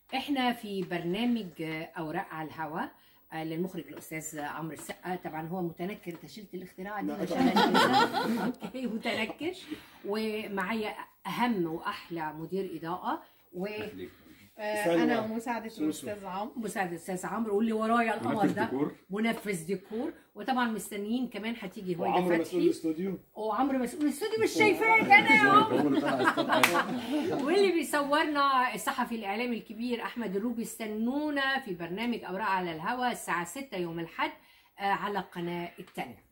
احنا في برنامج اوراق على الهواء آه، للمخرج الاستاذ عمرو السقا طبعا هو متنكر انت شلت الاختراع دي لا، عشان أنجزها. اوكي متنكش ومعايا اهم واحلى مدير اضاءه آه، سلوى. انا ومساعده سوسو. الاستاذ عمرو ومساعد الاستاذ عمرو واللي ورايا القمر منفذ ده ديكور منفذ ديكور وطبعا مستنيين كمان هتيجي هويدا وعمرو مسؤول فتحي الاستوديو وعمرو مسؤول الاستوديو مش شايفاك انا يا عمرو هو اللي طلع يستطيع. واللي بيصورنا الصحفي الاعلامي الكبير احمد الروبي استنونا في برنامج اوراق على الهواء الساعه 6 يوم الاحد آه، على القناه الثانيه